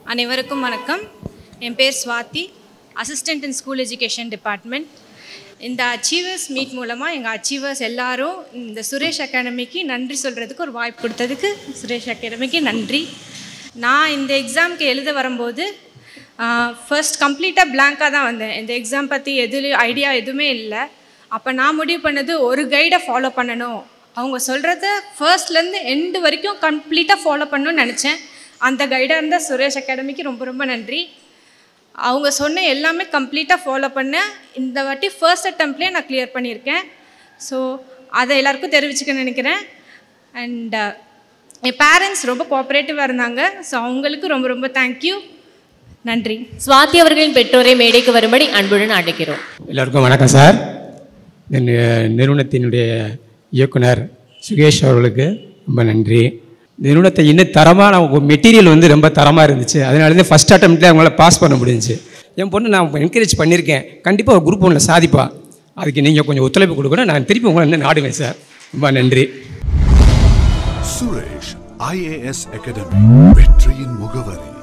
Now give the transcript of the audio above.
அனைவருக்கும் வணக்கம் என் பேர் Swathi assistant in school education department இந்த அச்சீவர்ஸ் மீட் மூலமாக எங்கள் அச்சீவர்ஸ் எல்லாரும் இந்த சுரேஷ் அகாடமிக்கு நன்றி சொல்கிறதுக்கு ஒரு வாய்ப்பு கொடுத்ததுக்கு சுரேஷ் அகாடமிக்கு நன்றி நான் இந்த எக்ஸாம்க்கு எழுத வரும்போது ஃபர்ஸ்ட் கம்ப்ளீட்டாக blank-ஆ தான் வந்தேன் இந்த எக்ஸாம் பற்றி எதுலேயும் ஐடியா எதுவுமே இல்லை அப்போ நான் முடிவு பண்ணது ஒரு கைடை ஃபாலோ பண்ணணும் அவங்க சொல்கிறத ஃபர்ஸ்ட்லேருந்து எண்டு வரைக்கும் கம்ப்ளீட்டாக ஃபாலோ பண்ணணும்னு நினச்சேன் அந்த கைடாக இருந்த சுரேஷ் அகாடமிக்கு ரொம்ப ரொம்ப நன்றி அவங்க சொன்ன எல்லாமே கம்ப்ளீட்டாக ஃபாலோ பண்ணேன் இந்த வாட்டி ஃபர்ஸ்ட் அட்டம்ப்ட்லேயே நான் கிளியர் பண்ணியிருக்கேன் ஸோ அதை எல்லாருக்கும் தெரிவிச்சுக்க நினைக்கிறேன் அண்ட் என் பேரண்ட்ஸ் ரொம்ப கோஆப்ரேட்டிவாக இருந்தாங்க ஸோ அவங்களுக்கு ரொம்ப ரொம்ப தேங்க்யூ நன்றி சுவாதி அவர்களின் பெற்றோரை மேடைக்கு வரும்படி அன்புடன் அழைக்கிறோம் எல்லோருக்கும் வணக்கம் சார் இந்த நி- நிறுவனத்தினுடைய இயக்குனர் சுகேஷ் அவர்களுக்கு ரொம்ப நன்றி இந்த நிறுவனத்தை இன்னும் தரமாக நான் மெட்டீரியல் வந்து ரொம்ப தரமாக இருந்துச்சு அதனால தான் ஃபஸ்ட் அட்டம்ப்ட்லேயே அவங்களால பாஸ் பண்ண முடிஞ்சுச்சு என் பொண்ணு நான் என்கரேஜ் பண்ணியிருக்கேன் கண்டிப்பாக ஒரு குரூப் ஒன்றில் சாதிப்பா அதுக்கு நீங்கள் கொஞ்சம் ஒத்துழைப்பு கொடுக்கணும் நான் திருப்பி உங்களை இன்னும் நாடுவேன் சார் ரொம்ப நன்றி சுரேஷ் ஐஏஎஸ் அகாடமி வெற்றியின் முகவரி